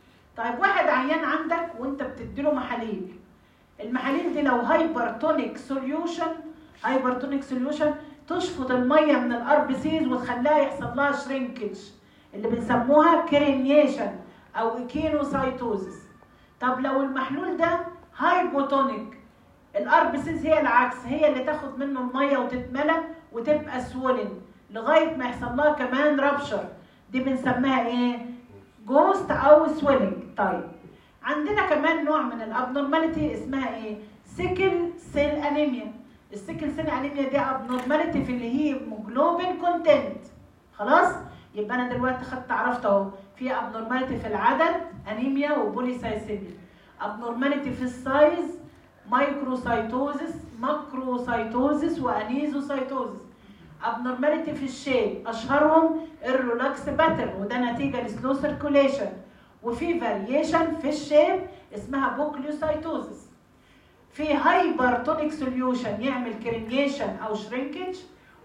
طيب واحد عيان عندك وانت بتديله محاليل المحاليل دي لو هايبرتونيك سوليوشن هايبرتونيك سوليوشن تشفط الميه من الار بي سيز وتخليها يحصل لها شرينكج اللي بنسموها كرينيشن او ايكينوسايتوزس طب لو المحلول ده هايبوتونيك الار بي سيز هي العكس هي اللي تاخد منه الميه وتتملى وتبقى سولن لغايه ما يحصل لها كمان رابشر دي بنسميها ايه جوست او سويلنج طيب عندنا كمان نوع من الابنورماليتي اسمها ايه سيكل سيل انيميا السيكل سيل انيميا دي ابنورماليتي في اللي هي هيموجلوبين كونتنت خلاص يبقى انا دلوقتي خدت عرفت اهو في ابنورماليتي في العدد انيميا وبوليسايسيميا ابنورماليتي في السايز مايكروسايتوزس ماكروسايتوزس وانيزوسايتوزس ابنورماليتي في الشيب اشهرهم الريلاكس باترن وده نتيجه لسلو سيركوليشن وفي فاريشن في الشيب اسمها بوكليوسايتوزس في هايبرتونيك سوليوشن يعمل كرينيشن او شرينكج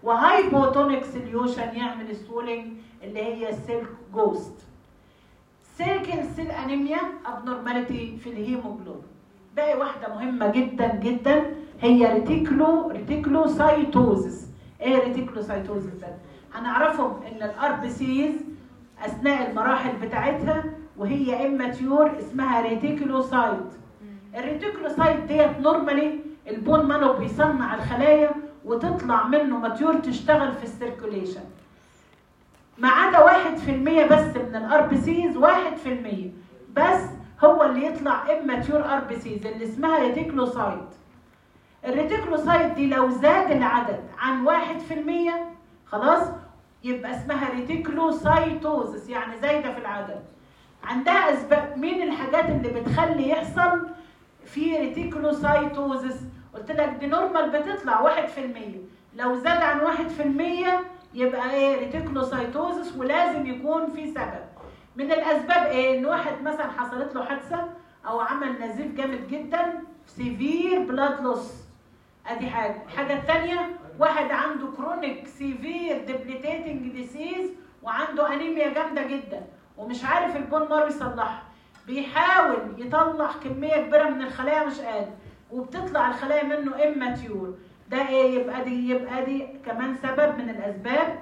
وهايبوتونيك سوليوشن يعمل سولينج اللي هي السيلك جوست سيلكل سيل انيميا ابنورماليتي في الهيموجلوبين باقي واحده مهمه جدا جدا هي ريتيكلو ريتيكلو سايتوزس ايه ريتيكلو سايتوزس ده هنعرفهم ان الار بي سيز اثناء المراحل بتاعتها وهي اماتيور اسمها ريتيكولوسايت الريتيكولوسايت ديت نورمالي البون مانو بيصنع الخلايا وتطلع منه ماتيور تشتغل في السيركوليشن ما عدا واحد في المية بس من الار بي سيز واحد في المية بس هو اللي يطلع اماتيور ار بي سيز اللي اسمها ريتيكولوسايت الريتيكولوسايت دي لو زاد العدد عن واحد في المية خلاص يبقى اسمها ريتيكولوسايتوزس يعني زايده في العدد عندها اسباب مين الحاجات اللي بتخلي يحصل في ريتيكولوسايتوزس قلت لك دي نورمال بتطلع 1% لو زاد عن 1% يبقى ايه ريتيكولوسايتوزس ولازم يكون في سبب من الاسباب ايه ان واحد مثلا حصلت له حادثه او عمل نزيف جامد جدا سيفير بلاد لوس ادي حاجه الحاجه الثانيه واحد عنده كرونيك سيفير ديبليتيتنج ديسيز وعنده انيميا جامده جدا ومش عارف البون مارو يصلحها بيحاول يطلع كميه كبيره من الخلايا مش قادر وبتطلع الخلايا منه اماتيور ده ايه يبقى دي يبقى دي كمان سبب من الاسباب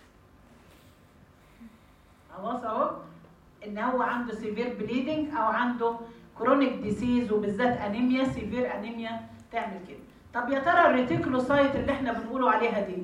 خلاص اهو ان هو عنده سيفير بليدنج او عنده كرونيك ديسيز وبالذات انيميا سيفير انيميا تعمل كده طب يا ترى الريتيكولوسايت اللي احنا بنقوله عليها دي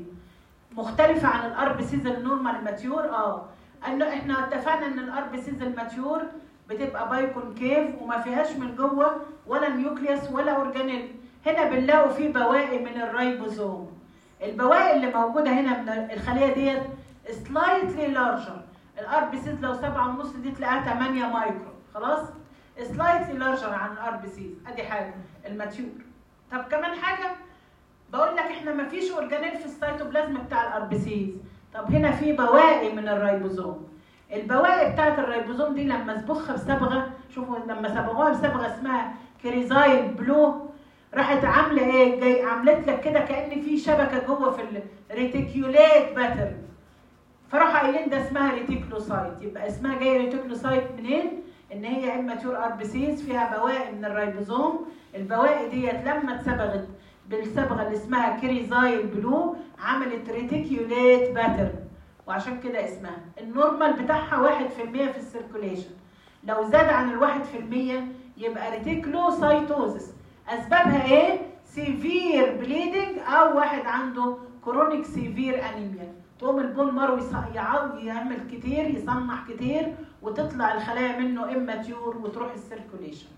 مختلفه عن الار بي سيز النورمال ماتيور اه انه احنا اتفقنا ان الار بي سيز الماتيور بتبقى بايكونكيف وما فيهاش من جوه ولا نيوكليوس ولا اورجانيل هنا بنلاقوا فيه بواقي من الرايبوزوم البواقي اللي موجوده هنا من الخليه ديت سلايتلي لارجر الار بي سيز لو 7.5 دي تلاقيها 8 مايكرو خلاص سلايتلي لارجر عن الار بي سيز ادي حاجه الماتيور طب كمان حاجه بقول لك احنا ما فيش اورجانيل في السيتوبلازم بتاع الار بي سيز طب هنا في بواقي من الرايبوزوم البواقي بتاعت الرايبوزوم دي لما اصبغها بصبغه شوفوا لما صبغوها بصبغه اسمها كريزايل بلو راحت عامله ايه جاي عملت لك كده كان في شبكه جوه في الريتيكيوليت باترن فراحوا قايلين ده اسمها ريتيكلوسايت يبقى اسمها جايه ريتيكلوسايت منين ان هي اماتيور ار بي سيز فيها بواقي من الرايبوزوم البواقي ديت لما اتصبغت بالصبغه اللي اسمها كريزايل بلو عملت ريتيكيوليت باترن وعشان كده اسمها النورمال بتاعها 1% في السيركوليشن لو زاد عن الواحد في المية يبقى ريتيكلوسايتوزس اسبابها ايه سيفير بليدنج او واحد عنده كرونيك سيفير انيميا تقوم البون مارو يعود يعمل كتير يصنع كتير وتطلع الخلايا منه اماتيور وتروح السيركوليشن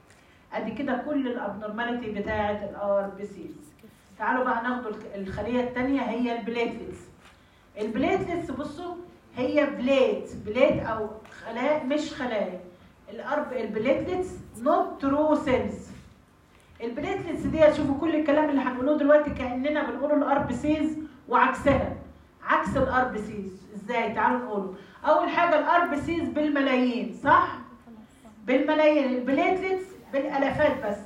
ادي كده كل الابنورماليتي بتاعه الار بي سيز تعالوا بقى ناخدوا الخليه الثانيه هي البليتلتس البليتلتس بصوا هي بليت بليت او خلايا مش خلايا الارب البليتلتس نوت ترو سيلز البليتلتس دي شوفوا كل الكلام اللي هنقوله دلوقتي كاننا بنقوله الار بي سيز وعكسها عكس الار بي سيز ازاي تعالوا نقوله اول حاجه الار بي سيز بالملايين صح بالملايين البليتلتس بالالافات بس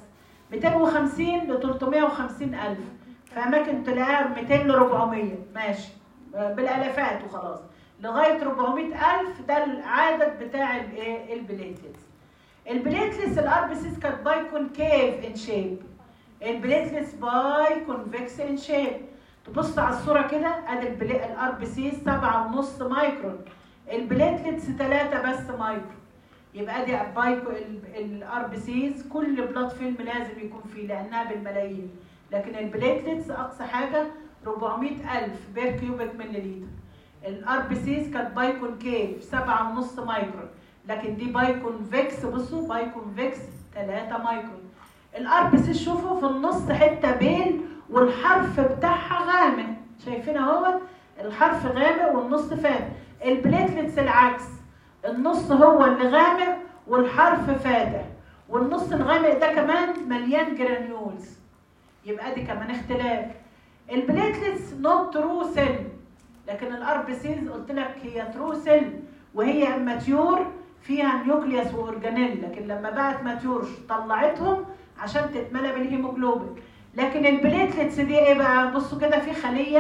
250 ل 350 الف في اماكن تلاقيها 200 ل 400 ماشي بالالافات وخلاص لغايه 400 الف ده العدد بتاع الايه البليتلتس البليتلتس الار بي سيز كانت باي كونكيف ان شيب البليتلتس باي كونفكس ان شيب تبص على الصوره كده ادي الار بي سيز 7.5 مايكرون البليتلتس 3 بس مايكرون يبقى دي بايكو الار بي سيز كل بلاد فيلم لازم يكون فيه لانها بالملايين لكن البليتلتس اقصى حاجه 400000 بير كيوبيك مليلتر الار بي سيز كانت بايكون كيف 7.5 مايكرون لكن دي بايكون فيكس بصوا بايكون فيكس 3 مايكرون الار بي سيز شوفوا في النص حته بين والحرف بتاعها غامق شايفين اهوت الحرف غامق والنص فاتح البليتلتس العكس النص هو اللي غامق والحرف فاتح والنص الغامق ده كمان مليان جرانيولز يبقى دي كمان اختلاف البليتلتس نوت ترو سيل لكن الار بي سيز قلت لك هي ترو سيل وهي ماتيور فيها نيوكليوس واورجانيل لكن لما بقت ماتيور طلعتهم عشان تتملى بالهيموجلوبين لكن البليتلتس دي ايه بقى بصوا كده في خليه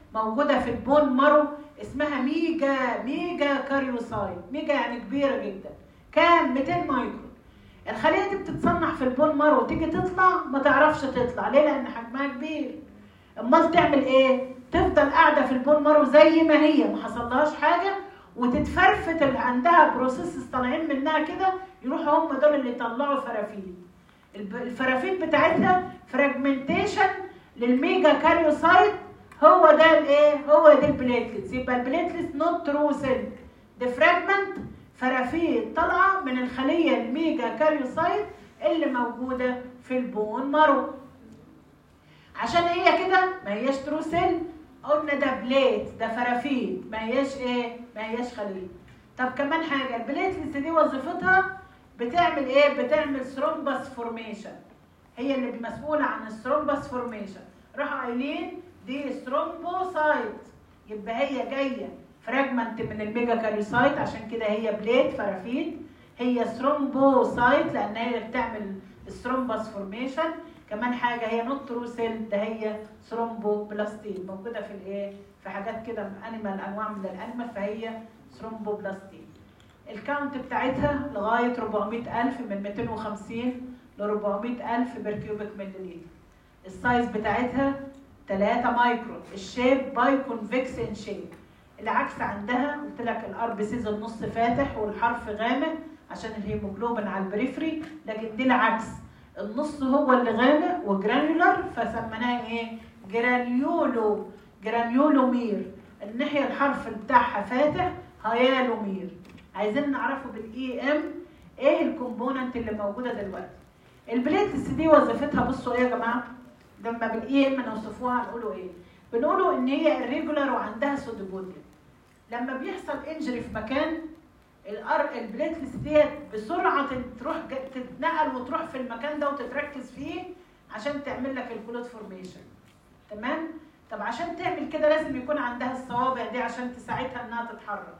موجوده في البون مارو اسمها ميجا ميجا كاريوسايت ميجا يعني كبيره جدا كام 200 مايكرون الخليه دي بتتصنع في البون مارو تيجي تطلع ما تعرفش تطلع ليه لان حجمها كبير امال تعمل ايه تفضل قاعده في البون مارو زي ما هي ما حصلهاش حاجه وتتفرفت اللي عندها بروسيس طالعين منها كده يروحوا هم دول اللي يطلعوا فرافيل الفرافيل بتاعتها فراجمنتيشن للميجا كاريوسايت هو ده الايه هو ده البليتلتس يبقى البليتلتس نوت ترو سيل ده فراجمنت فرافيل طالعه من الخليه الميجا كاريوسايت اللي موجوده في البون مارو عشان هي كده ما هياش ترو سيل قلنا ده بليت ده فرافيل ما هياش ايه ما هياش خليه طب كمان حاجه البليتلتس دي وظيفتها بتعمل ايه بتعمل ثرومبس فورميشن هي اللي مسؤوله عن الثرومبس فورميشن راحوا قايلين دي ثرومبوسايت يبقى هي جايه فراجمنت من الميجا كاريوسايت عشان كده هي بليت فرافيل هي ثرومبوسايت لان هي اللي بتعمل الثرومبس فورميشن كمان حاجه هي نوت ترو سيل ده هي ثرومبوبلاستين موجوده في الايه في حاجات كده انيمال انواع من الانيمال فهي ثرومبوبلاستين الكاونت بتاعتها لغايه 400000 من 250 ل 400000 بير كيوبيك مليلتر السايز بتاعتها 3 مايكرون الشيب باي كونفكس ان شيب العكس عندها قلت لك الار بي سيز النص فاتح والحرف غامق عشان الهيموجلوبين على البريفري لكن دي العكس النص هو اللي غامق وجرانيولار فسميناها ايه جرانيولو جرانيولومير الناحيه الحرف بتاعها فاتح هيالومير عايزين نعرفه بالاي ام ايه الكومبوننت اللي موجوده دلوقتي البليتس دي وظيفتها بصوا ايه يا جماعه لما بالاي ام نوصفوها هنقولوا ايه بنقولوا ان هي الريجولار وعندها سودوبوديوم لما بيحصل انجري في مكان الار البليتلس ديت بسرعه تروح تتنقل وتروح في المكان ده وتتركز فيه عشان تعمل لك الكلود فورميشن تمام طب عشان تعمل كده لازم يكون عندها الصوابع دي عشان تساعدها انها تتحرك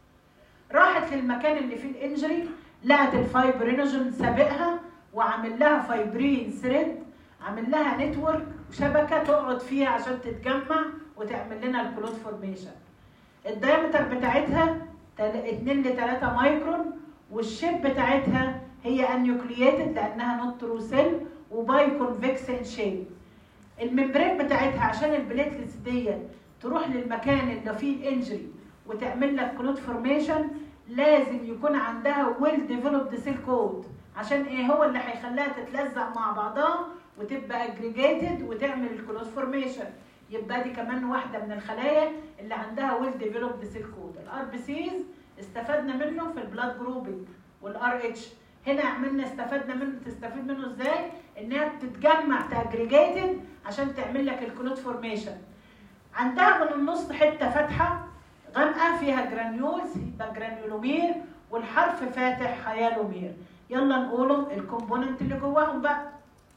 راحت للمكان اللي فيه الانجري لقت الفايبرينوجين سابقها وعامل لها فايبرين ثريد عامل لها نتورك وشبكه تقعد فيها عشان تتجمع وتعمل لنا الكلود فورميشن الدايمتر بتاعتها 2 ل 3 مايكرون والشيب بتاعتها هي انيوكلييتد لانها نوت ترو سيل وباي كونفكسن شيب الممبرين بتاعتها عشان البليتلتس ديت تروح للمكان اللي فيه الانجري وتعمل لك كلود فورميشن لازم يكون عندها ويل ديفلوبد سيل كود عشان ايه هو اللي هيخليها تتلزق مع بعضها وتبقى اجريجيتد وتعمل الكلود فورميشن يبقى دي كمان واحده من الخلايا اللي عندها ويل ديفلوبد سيل كود الار بي سيز استفدنا منه في البلاد جروبنج والار اتش هنا عملنا استفدنا منه تستفيد منه ازاي انها بتتجمع تاجريجيتد عشان تعمل لك الكلود فورميشن عندها من النص حته فاتحه غامقه فيها جرانيولز يبقى جرانيولومير والحرف فاتح هيالومير يلا نقولهم الكومبوننت اللي جواهم بقى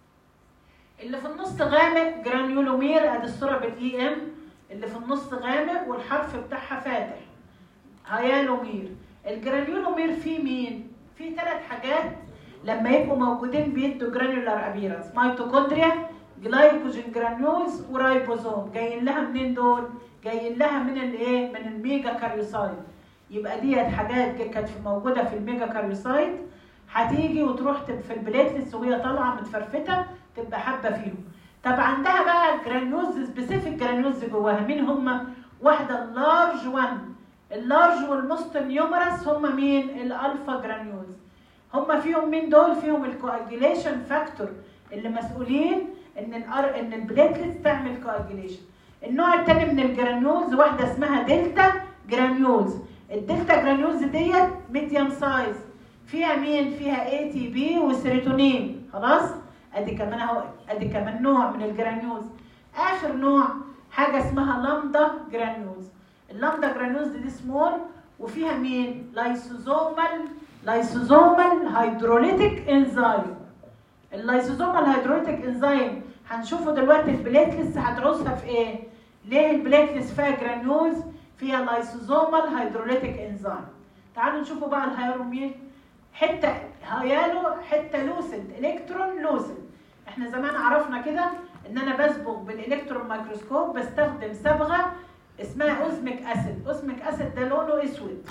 اللي في النص غامق جرانيولومير ادي الصوره بالاي ام اللي في النص غامق والحرف بتاعها فاتح هيالومير الجرانيولومير فيه مين فيه ثلاث حاجات لما يبقوا موجودين بيدوا جرانيولار ابيرنس ميتوكوندريا جلايكوجين جرانيولز ورايبوزوم جايين لها منين دول جايين لها من الايه من الميجا كاريوسايت يبقى ديت حاجات كانت موجوده في الميجا كاريوسايت هتيجي وتروح في البليتلتس وهي طالعه متفرفته تبقى حابه فيهم طب عندها بقى جرانيوز سبيسيفيك جرانيوز جواها مين هم واحده اللارج 1 اللارج والموست نيومرس هم مين الالفا جرانيوز هم فيهم مين دول فيهم الكواجيليشن فاكتور اللي مسؤولين ان الار ان البليتلتس تعمل كواجيليشن النوع الثاني من الجرانيولز واحده اسمها دلتا جرانيولز الدلتا جرانيولز ديت ميديوم سايز فيها مين فيها اي تي بي وسيروتونين خلاص ادي كمان اهو ادي كمان نوع من الجرانيولز اخر نوع حاجه اسمها لامدا جرانيولز اللامدا جرانيولز دي سمول وفيها مين لايسوزومال لايسوزومال هيدروليتيك انزيم اللايسوزومال هيدروليتيك انزيم هنشوفه دلوقتي البليتلس هتعوزها في ايه ليه البليتلس فيها جرانيولز فيها لايسوزومال هيدروليتيك انزيم تعالوا نشوفوا بقى الهيرومير حته هيالو حته لوسنت الكترون لوسنت احنا زمان عرفنا كده ان انا بصبغ بالالكترون مايكروسكوب بستخدم صبغه اسمها اوزميك اسيد اوزميك اسيد ده لونه اسود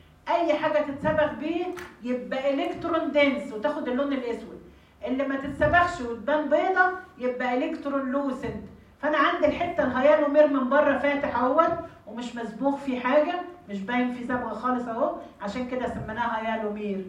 اي حاجه تتصبغ بيه يبقى الكترون دنس وتاخد اللون الاسود اللي ما تتصبغش وتبان بيضه يبقى الكترون لوسنت فانا عندي الحته الهيالومير من بره فاتح اهوت ومش مسبوغ فيه حاجه مش باين فيه صبغه خالص اهو عشان كده سميناها هيالومير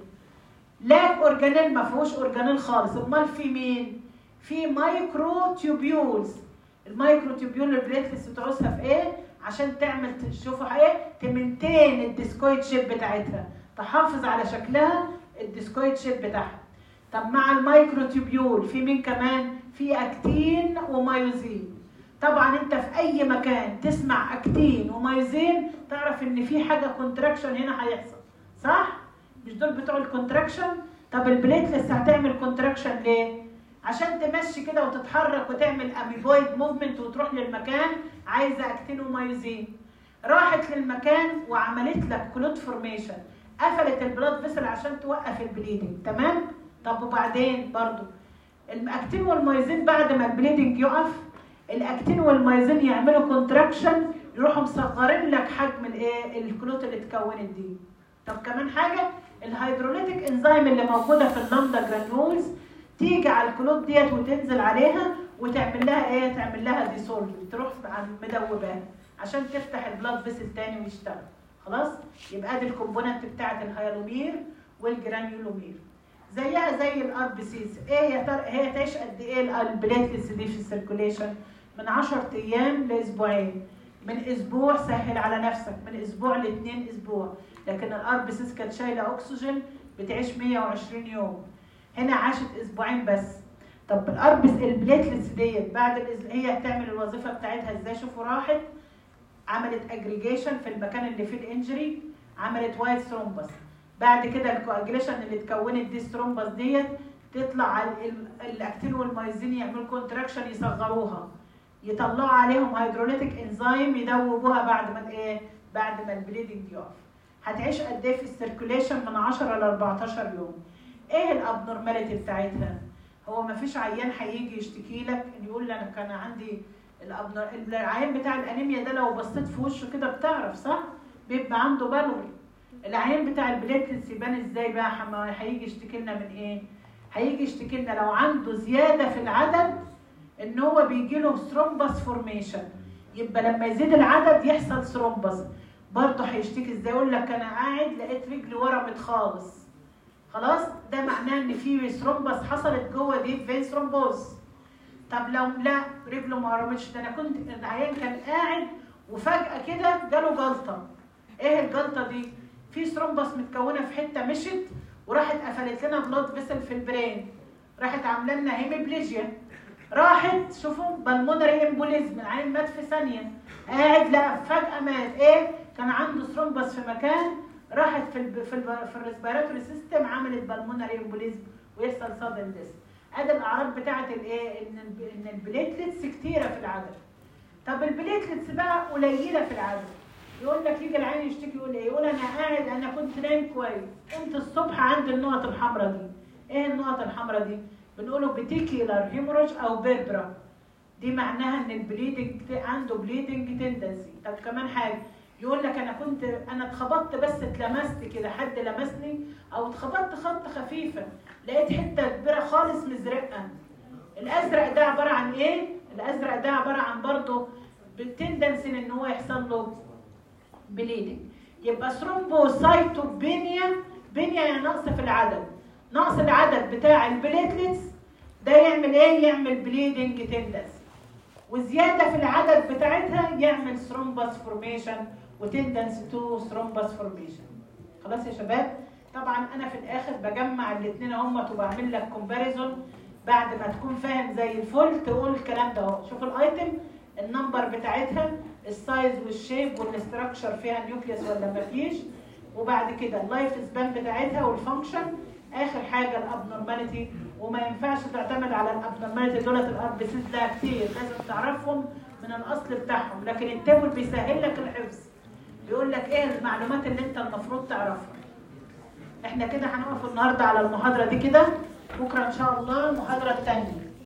لاك اورجانيل ما فيهوش اورجانيل خالص امال في مين في مايكرو تيوبيولز المايكرو تيوبيول البليتلس تعوزها في ايه عشان تعمل تشوفوا ايه تمنتين الديسكويد شيب بتاعتها تحافظ على شكلها الديسكويد شيب بتاعها طب مع المايكرو تيوبيول في مين كمان في اكتين ومايوزين طبعا انت في اي مكان تسمع اكتين ومايوزين تعرف ان في حاجه كونتراكشن هنا هيحصل صح مش دول بتوع الكونتراكشن طب البليتلس هتعمل كونتراكشن ليه عشان تمشي كده وتتحرك وتعمل اميبويد موفمنت وتروح للمكان عايزه اكتين ومايوزين راحت للمكان وعملت لك كلود فورميشن قفلت البلاد فيسل عشان توقف البليدنج تمام طب وبعدين برضو الاكتين والمايوزين بعد ما البليدنج يقف الاكتين والمايوزين يعملوا كونتراكشن يروحوا مصغرين لك حجم الايه الكلوت اللي اتكونت دي طب كمان حاجه الهيدروليتيك انزيم اللي موجوده في اللامدا جرانيولز تيجي على الكلوت ديت وتنزل عليها وتعمل لها ايه تعمل لها ديسولف تروح مدوباها عشان تفتح البلاد فيسل تاني ويشتغل خلاص يبقى دي الكومبوننت بتاعت الهيالومير والجرانيولومير زيها زي الار بي سيز ايه يا ترى هي تعيش قد ايه البليتلتس دي في السيركوليشن من 10 ايام لاسبوعين من اسبوع سهل على نفسك من اسبوع لاثنين اسبوع لكن الار بي سيز كانت شايله اكسجين بتعيش 120 يوم هنا عاشت اسبوعين بس طب الار بي البليتلتس ديت بعد الإز... هي هتعمل الوظيفه بتاعتها ازاي شوفوا راحت عملت اجريجيشن في المكان اللي فيه الانجري عملت وايت ثرومبس بعد كده الكواجليشن اللي اتكونت دي ثرومبس ديت تطلع على الاكتين والمايزين يعملوا كونتراكشن يصغروها يطلعوا عليهم هيدروليتيك انزيم يدوبوها بعد ما ايه بعد ما البليدنج يقف هتعيش قد ايه في السيركوليشن من 10 ل 14 يوم ايه الابنورماليتي بتاعتها هو ما فيش عيان هيجي يشتكي لك يقول لي انا كان عندي الابنور العيان بتاع الانيميا ده لو بصيت في وشه كده بتعرف صح بيبقى عنده بلوري العيان بتاع البليتلتس يبان ازاي بقى هيجي يشتكي لنا من ايه هيجي يشتكي لنا لو عنده زياده في العدد ان هو بيجي له ثرومبس فورميشن يبقى لما يزيد العدد يحصل ثرومبس برضه هيشتكي ازاي يقول لك انا قاعد لقيت رجلي ورمت خالص خلاص ده معناه ان في ثرومبس حصلت جوه دي فين ثرومبوز طب لو لا رجله ما ورمتش ده انا كنت العيان كان قاعد وفجاه كده جاله جلطه ايه الجلطه دي في ثرومبس متكونه في حته مشت وراحت قفلت لنا بلاد فيسل في البرين راحت عامله لنا هيميبليجيا راحت شوفوا بالمونري امبوليزم العين مات في ثانيه قاعد لا فجاه مات ايه كان عنده ثرومبس في مكان راحت في ال في ال في الريسبيراتوري سيستم عملت بالمونري امبوليزم ويحصل سادن ديس ادي الاعراض بتاعه الايه ان ان البليتلتس كتيره في العدد طب البليتلتس بقى قليله في العدد يقول لك يجي العين يشتكي يقول ايه يقول انا قاعد انا كنت نايم كويس قمت الصبح عندي النقط الحمراء دي ايه النقط الحمراء دي بنقوله بتيكيلر هيموراج او بيبرا دي معناها ان البليدنج عنده بليدنج تندنسي طب كمان حاجه يقول لك انا كنت انا اتخبطت بس اتلمست كده حد لمسني او اتخبطت خبطه خفيفه لقيت حته كبيره خالص مزرقه الازرق ده عباره عن ايه الازرق ده عباره عن برضه تندنسي ان هو يحصل له بليدنج يبقى ثرومبوسايتوبينيا بينيا يعني نقص في العدد نقص العدد بتاع البليتلتس ده يعمل ايه يعمل بليدنج تندنسي وزياده في العدد بتاعتها يعمل ثرومبس فورميشن وتندنس تو ثرومبس فورميشن خلاص يا شباب طبعا انا في الاخر بجمع الاثنين اهمت وبعمل لك كومباريزون بعد ما تكون فاهم زي الفل تقول الكلام ده اهو شوف الايتم النمبر بتاعتها السايز والشيب والاستراكشر فيها نيوكليوس ولا مفيش وبعد كده اللايف سبان بتاعتها والفانكشن اخر حاجه الابنورماليتي وما ينفعش تعتمد على الابنورماليتي دولت الار بي سيز لها كتير لازم تعرفهم من الاصل بتاعهم لكن التابل بيسهل لك الحفظ بيقول لك ايه المعلومات اللي انت المفروض تعرفها احنا كده هنقف النهارده على المحاضره دي كده بكره ان شاء الله المحاضره الثانيه